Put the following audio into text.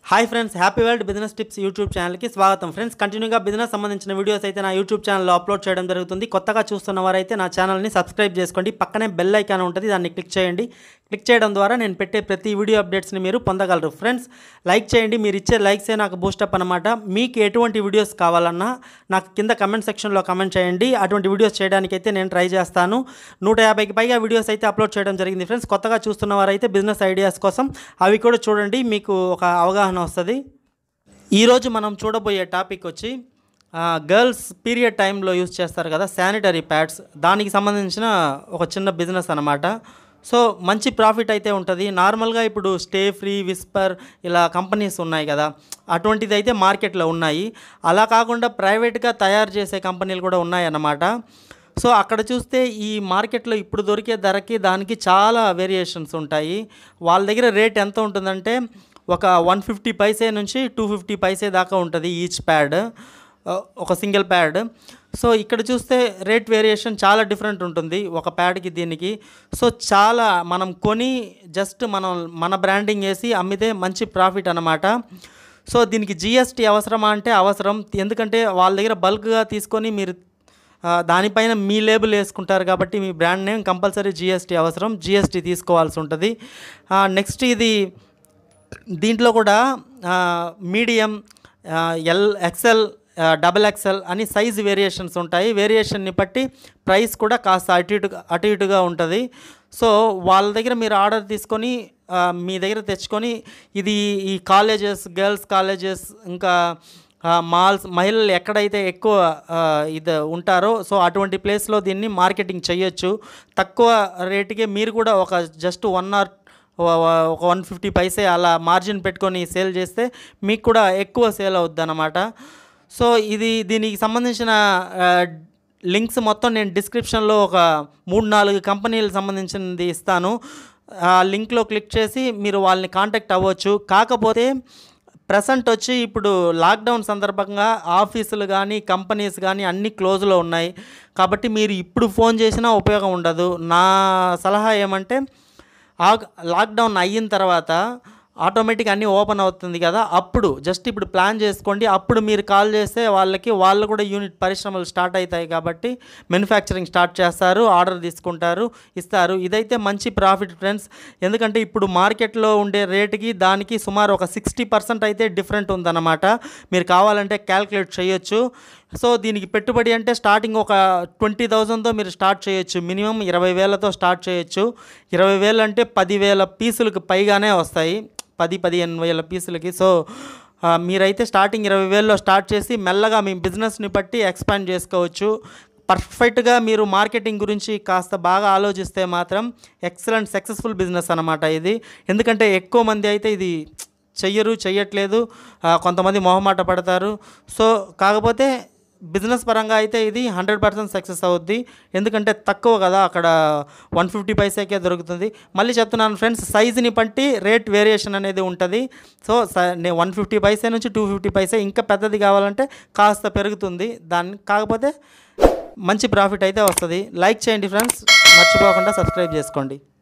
hi friends happy world business tips YouTube ఛానల్కి స్వాగతం friends కంటిన్యూగా బిజినెస్ సంబంధించిన వీడియోస్ అయితే నా యూట్యూబ్ ఛానల్లో అప్లోడ్ చేయడం జరుగుతుంది కొత్తగా చూస్తున్న వారైతే నా ఛానల్ని సబ్స్క్రైబ్ చేసుకోండి పక్కనే బెల్ ఐకాన్ ఉంటుంది దాన్ని క్లిక్ చేయండి క్లిక్ చేయడం ద్వారా నేను పెట్టే ప్రతి వీడియో అప్డేట్స్ని మీరు పొందగలరు ఫ్రెండ్స్ లైక్ చేయండి మీరు ఇచ్చే లైక్సే నాకు బూస్టప్ అనమాట మీకు ఎటువంటి వీడియోస్ కావాలన్నా నాకు కింద కమెంట్ సెక్షన్లో కమెంట్ చేయండి అటువంటి వీడియోస్ చేయడానికైతే నేను ట్రై చేస్తాను నూట యాభైకి పైగా వీడియోస్ అయితే అప్లోడ్ చేయడం జరిగింది ఫ్రెండ్స్ కొత్తగా చూస్తున్న వారైతే బిజినెస్ ఐడియాస్ కోసం అవి కూడా చూడండి మీకు ఒక అవగాహన వస్తుంది ఈరోజు మనం చూడబోయే టాపిక్ వచ్చి గర్ల్స్ పీరియడ్ టైంలో యూజ్ చేస్తారు కదా శానిటరీ ప్యాడ్స్ దానికి సంబంధించిన ఒక చిన్న బిజినెస్ అనమాట సో మంచి ప్రాఫిట్ అయితే ఉంటుంది నార్మల్గా ఇప్పుడు స్టే ఫ్రీ విస్పర్ ఇలా కంపెనీస్ ఉన్నాయి కదా అటువంటిది అయితే మార్కెట్లో ఉన్నాయి అలా కాకుండా ప్రైవేట్గా తయారు చేసే కంపెనీలు కూడా ఉన్నాయి అన్నమాట సో అక్కడ చూస్తే ఈ మార్కెట్లో ఇప్పుడు దొరికే ధరకి దానికి చాలా వేరియేషన్స్ ఉంటాయి వాళ్ళ దగ్గర రేట్ ఎంత ఉంటుందంటే ఒక వన్ ఫిఫ్టీ పైసే నుంచి టూ ఫిఫ్టీ పైసే దాకా ఉంటుంది ఈచ్ ప్యాడ్ ఒక సింగిల్ ప్యాడ్ సో ఇక్కడ చూస్తే రేట్ వేరియేషన్ చాలా డిఫరెంట్ ఉంటుంది ఒక ప్యాడ్కి దీనికి సో చాలా మనం కొని జస్ట్ మనం మన బ్రాండింగ్ వేసి అమ్మితే మంచి ప్రాఫిట్ అనమాట సో దీనికి జిఎస్టీ అవసరమా అంటే అవసరం ఎందుకంటే వాళ్ళ దగ్గర బల్క్గా తీసుకొని మీరు ఆ, దానిపైన మీ లేబుల్ వేసుకుంటారు కాబట్టి మీ బ్రాండ్ నేమ్ కంపల్సరీ జిఎస్టీ అవసరం జిఎస్టీ తీసుకోవాల్సి ఉంటుంది నెక్స్ట్ ఇది దీంట్లో కూడా medium L XL double XL అని సైజ్ వేరియేషన్స్ ఉంటాయి వేరియేషన్ని బట్టి ప్రైస్ కూడా కాస్త అటు ఇటు అటు ఇటుగా ఉంటుంది సో వాళ్ళ దగ్గర మీరు ఆర్డర్ తీసుకొని ఆ, మీ దగ్గర తెచ్చుకొని ఇది ఈ కాలేజెస్ గర్ల్స్ కాలేజెస్ ఇంకా ఆ, మాల్స్ మహిళలు ఎక్కడైతే ఎక్కువ ఆ, ఇది ఉంటారో సో అటువంటి ప్లేస్లో దీన్ని మార్కెటింగ్ చేయొచ్చు తక్కువ రేటుకే మీరు కూడా ఒక జస్ట్ వన్ ఆర్ ఒక వన్ ఫిఫ్టీ పైసే అలా మార్జిన్ పెట్టుకొని సేల్ చేస్తే మీకు కూడా ఎక్కువ సేల్ అవుద్ది అనమాట సో ఇది దీనికి సంబంధించిన ఆ, లింక్స్ మొత్తం నేను డిస్క్రిప్షన్లో ఒక మూడు నాలుగు కంపెనీలకు సంబంధించినది ఇస్తాను ఆ లింక్లో క్లిక్ చేసి మీరు వాళ్ళని కాంటాక్ట్ అవ్వచ్చు కాకపోతే ప్రజెంట్ వచ్చి ఇప్పుడు లాక్డౌన్ సందర్భంగా ఆఫీసులు కానీ కంపెనీస్ కానీ అన్నీ క్లోజ్లో ఉన్నాయి కాబట్టి మీరు ఇప్పుడు ఫోన్ చేసినా ఉపయోగం ఉండదు నా సలహా ఏమంటే ఆ లాక్డౌన్ అయిన తర్వాత ఆటోమేటిక్ అన్నీ ఓపెన్ అవుతుంది కదా అప్పుడు జస్ట్ ఇప్పుడు ప్లాన్ చేసుకోండి అప్పుడు మీరు కాల్ చేస్తే వాళ్ళకి వాళ్ళు కూడా యూనిట్ పరిశ్రమలు స్టార్ట్ అవుతాయి కాబట్టి మ్యానుఫ్యాక్చరింగ్ స్టార్ట్ చేస్తారు ఆర్డర్ తీసుకుంటారు ఇస్తారు ఇదైతే మంచి ప్రాఫిట్ ఫ్రెండ్స్ ఎందుకంటే ఇప్పుడు మార్కెట్లో ఉండే రేటుకి దానికి సుమారు ఒక సిక్స్టీ పర్సెంట్ అయితే డిఫరెంట్ ఉందన్నమాట మీరు కావాలంటే క్యాల్కులేట్ చేయొచ్చు సో దీనికి పెట్టుబడి అంటే స్టార్టింగ్ ఒక ట్వంటీ థౌజండ్తో మీరు స్టార్ట్ చేయొచ్చు మినిమం ఇరవై వేలతో స్టార్ట్ చేయొచ్చు ఇరవై వేలు అంటే పదివేల పీసులకు పైగానే వస్తాయి పది పదిహేను వేల పీసులకి సో ఆ, మీరైతే స్టార్టింగ్ ఇరవై వేల్లో స్టార్ట్ చేసి మెల్లగా మీ బిజినెస్ని బట్టి ఎక్స్పాండ్ చేసుకోవచ్చు పర్ఫెక్ట్గా మీరు మార్కెటింగ్ గురించి కాస్త బాగా ఆలోచిస్తే మాత్రం ఎక్సలెంట్ సక్సెస్ఫుల్ బిజినెస్ అనమాట ఇది ఎందుకంటే ఎక్కువ మంది అయితే ఇది చెయ్యరు చెయ్యట్లేదు ఆ, కొంతమంది మొహమాట పడతారు సో కాకపోతే బిజినెస్ పరంగా అయితే ఇది హండ్రెడ్ పర్సెంట్ సక్సెస్ అవుద్ది ఎందుకంటే తక్కువ కదా అక్కడ వన్ ఫిఫ్టీ పైసాకే దొరుకుతుంది మళ్ళీ చెప్తున్నాను ఫ్రెండ్స్ సైజుని బట్టి రేట్ వేరియేషన్ అనేది ఉంటుంది సో నేను వన్ ఫిఫ్టీ పైసే నుంచి టూ ఫిఫ్టీ పైసే ఇంకా పెద్దది కావాలంటే కాస్త పెరుగుతుంది దాన్ని కాకపోతే మంచి ప్రాఫిట్ అయితే వస్తుంది లైక్ చేయండి ఫ్రెండ్స్ మర్చిపోకుండా సబ్స్క్రైబ్ చేసుకోండి